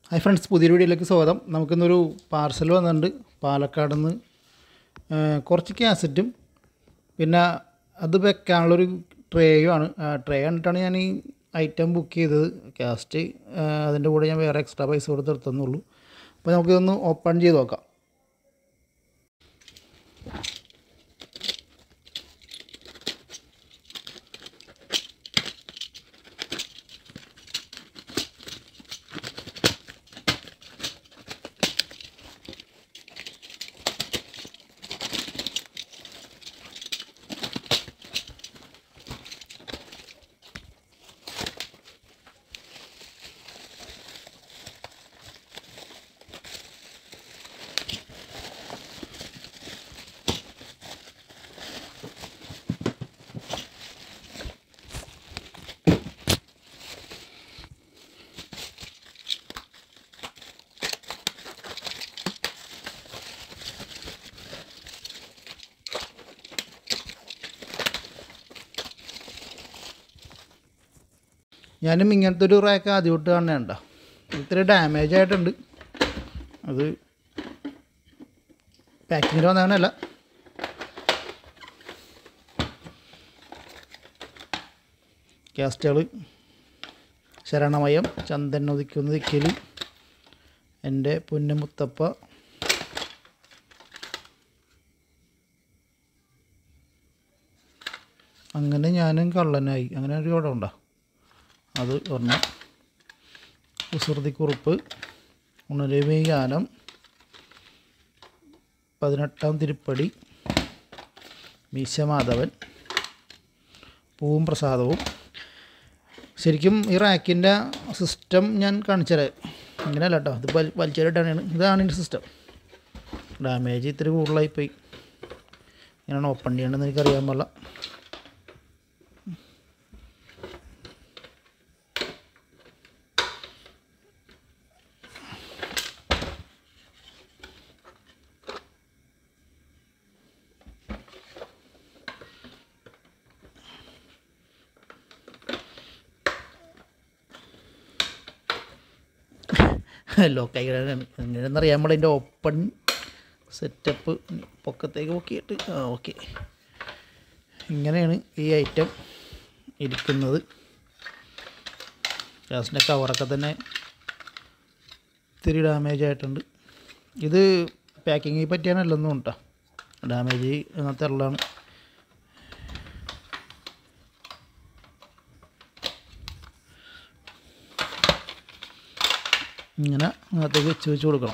hi friends പുതിയൊരു വീഡിയോയിലേക്ക് സ്വാഗതം നമുക്കിന്നൊരു പാർസൽ വന്നിട്ടുണ്ട് പാലക്കാട് നിന്ന് കുറച്ച് കാസറ്റും പിന്നെ അത് വെക്കാനുള്ളൊരു ട്രേയും ആണ് ട്രേ കണ്ടിട്ടാണ് ഞാൻ ഈ ഐറ്റം ബുക്ക് ചെയ്തത് കാസ്റ്റ് അതിൻ്റെ കൂടെ ഞാൻ വേറെ എക്സ്ട്രാ പൈസ കൊടുത്ത് എടുത്തെന്നുള്ളൂ അപ്പോൾ നമുക്കിതൊന്ന് ഓപ്പൺ ചെയ്ത് നോക്കാം ഞാനും ഇങ്ങനത്തെ ഒരു റാക്ക് ആദ്യമായിട്ട് കാണുന്നുണ്ട ഇത്തിരി ഡാമേജ് ആയിട്ടുണ്ട് അത് പാക്കിങ്ങിൽ വന്നവനല്ല കാസ്റ്റുകൾ ശരണമയം ചന്ദൻ ഒതിക്കുന്ന ദിക്കൽ എൻ്റെ പൊന്നുമുത്തപ്പ അങ്ങനെ ഞാനും കള്ളനായി അങ്ങനെ ഒരു ഇവിടെ ഉണ്ടോ അത് ഒരെണ്ണം കുസൃതിക്കുറിപ്പ് ഉണരവി ഗാനം പതിനെട്ടാം തിരുപ്പടി മീശമാധവൻ പൂവും പ്രസാദവും ശരിക്കും ഈ റാക്കിൻ്റെ സിസ്റ്റം ഞാൻ കാണിച്ചുതരാം ഇങ്ങനെയല്ല കേട്ടോ ഇത് വലി വലിച്ചേരിട്ടാണ് ഇതാണ് എൻ്റെ സിസ്റ്റം ഡാമേജ് ഇത്തിരി കൂടുതലായിപ്പോയി ഇങ്ങനെയാണ് ഓപ്പൺ ചെയ്യേണ്ടതെന്ന് എനിക്കറിയാൻ പാടില്ല ലോക്കായിട്ടാണ് എങ്ങനെയെന്നറിയാൻ പാടില്ല അതിൻ്റെ ഓപ്പൺ സെറ്റപ്പ് പൊക്കത്തേക്ക് പൊക്കിയിട്ട് ആ ഓക്കെ ഇങ്ങനെയാണ് ഈ ഐറ്റം ഇരിക്കുന്നത് ഗ്യാസിൻ്റെ കവറൊക്കെ തന്നെ ഇത്തിരി ഡാമേജ് ആയിട്ടുണ്ട് ഇത് പാക്കിങ്ങിൽ പറ്റിയാണല്ലെന്നും കേട്ടോ ഡാമേജ് അങ്ങനത്തെ ഉള്ളതാണ് ഇങ്ങനെ അകത്തേക്ക് വെച്ച് വെച്ച് കൊടുക്കണം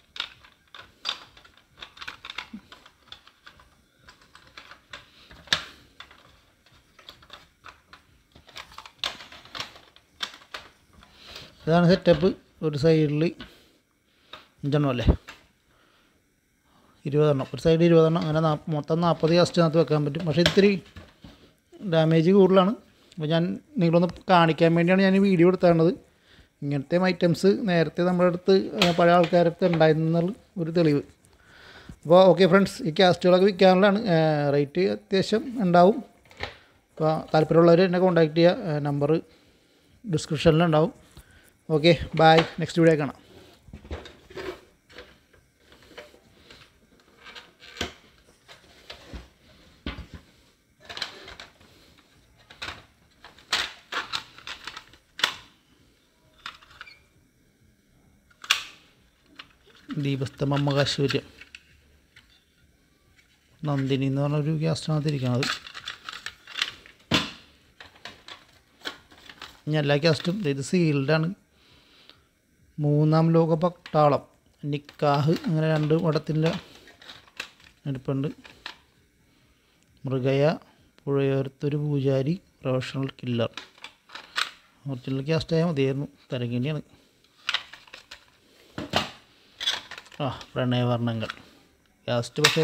ഇതാണ് സെറ്റപ്പ് ഒരു സൈഡിൽ അഞ്ചെണ്ണം അല്ലേ ഇരുപതെണ്ണം ഒരു സൈഡ് ഇരുപതെണ്ണം അങ്ങനെ നാ മൊത്തം നാൽപ്പത് കാസ്റ്റിനകത്ത് വെക്കാൻ പറ്റും പക്ഷേ ഇത്തിരി ഡാമേജ് കൂടുതലാണ് അപ്പോൾ ഞാൻ നിങ്ങളൊന്ന് കാണിക്കാൻ വേണ്ടിയാണ് ഞാൻ ഈ വീഡിയോ എടുത്തേണ്ടത് ഇങ്ങനത്തെ ഐറ്റംസ് നേരത്തെ നമ്മുടെ അടുത്ത് പഴയ ആൾക്കാരടുത്ത് ഉണ്ടായിരുന്നുള്ള ഒരു തെളിവ് അപ്പോൾ ഓക്കെ ഫ്രണ്ട്സ് ഈ കാസ്റ്റുകളൊക്കെ വിൽക്കാനുള്ളതാണ് റേറ്റ് അത്യാവശ്യം ഉണ്ടാവും അപ്പോൾ താല്പര്യമുള്ളവർ എന്നെ കോൺടാക്ട് ചെയ്യുക നമ്പർ ഡിസ്ക്രിപ്ഷനിലുണ്ടാവും ഓക്കെ ബായ് നെക്സ്റ്റ് വീഡിയോ കാണാം ദീപസ്തമമ്മകാശ്വര്യം നന്ദിനി എന്ന് പറഞ്ഞൊരു ഗ്യാസ്റ്റിനകത്ത് ഇരിക്കണത് ഇനി എല്ലാ ഗ്യാസ്റ്റും ഇത് സീൽഡാണ് മൂന്നാം ലോക പട്ടാളം നിക്കാഹ് അങ്ങനെ രണ്ട് പടത്തിൻ്റെ എടുപ്പുണ്ട് മൃഗയ പുഴയോരത്തൊരു പൂജാരി പ്രൊഫഷണൽ കില്ലർ ഒറിജിനൽ ക്യാസ്റ്റായാൽ മതിയായിരുന്നു തിരക്കേണ്ടിയാണ് ആ പ്രണയവർണ്ണങ്ങൾ ലാസ്റ്റ് പക്ഷേ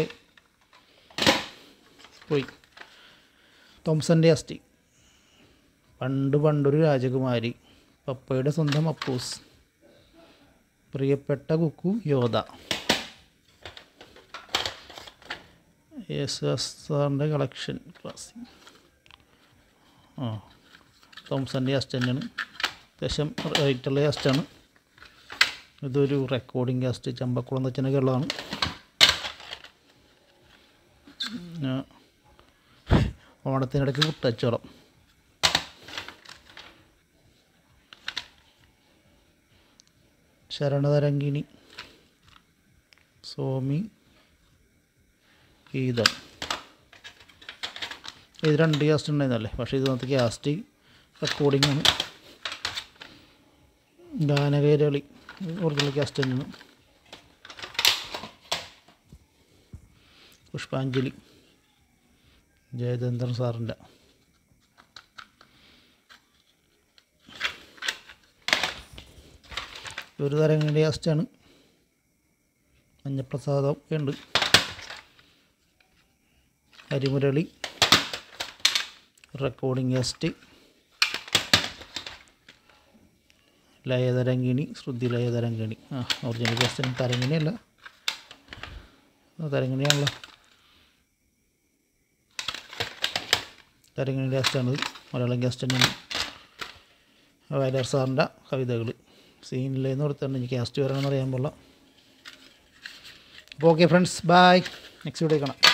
പോയി തോംസൻ്റെ അസ്ഥി പണ്ട് പണ്ടൊരു രാജകുമാരി പപ്പയുടെ സ്വന്തം അപ്പൂസ് പ്രിയപ്പെട്ട കുക്കു യോധ എസ് എസ് സാറിൻ്റെ കളക്ഷൻ ക്ലാസ്സിക് ആ തോംസൻ്റെ അസ്റ്റൻ്റാണ് അത്യാവശ്യം റേറ്റുള്ള അസ്റ്റാണ് ഇതൊരു റെക്കോർഡിംഗ് കാസ്റ്റ് ചമ്പക്കുളം തച്ചനൊക്കെ ഉള്ളതാണ് പിന്നെ ഓണത്തിനിടയ്ക്ക് മുട്ടച്ചോളം ശരണതരങ്കിണി സോമി ഗീതം ഇത് രണ്ട് കാസ്റ്റ് ഉണ്ടായിരുന്നല്ലേ പക്ഷേ ഇതിനകത്ത് കാസ്റ്റ് റെക്കോർഡിംഗ് ആണ് ഗാനകേരളി ഒറിജിനൽ കാസ്റ്റ് തന്നെയാണ് പുഷ്പാഞ്ജലി ജയചന്ദ്രൻ സാറിൻ്റെ ഒരു തരങ്ങളുടെ കാസ്റ്റാണ് മഞ്ഞപ്രസാദം ഉണ്ട് ഹരിമുരളി റെക്കോർഡിംഗ് കാസ്റ്റ് ലയതരങ്കിണി ശ്രുതി ലയതരങ്കിണി ആ ഒറിജിനൽ കാസ്റ്റിന് തരങ്കിണിയല്ല തരങ്കിണിയാണല്ലോ തരങ്കിണി കാസ്റ്റാണിത് മലയാളം കാസ്റ്റ് തന്നെയാണ് വയലാർ സാറിൻ്റെ കവിതകൾ സീനിലേന്ന് കൊടുത്തിട്ടുണ്ട് എനിക്ക് കാസ്റ്റ് വരാമെന്ന് അറിയാൻ പാടില്ല അപ്പോൾ okay friends bye next video കാണാം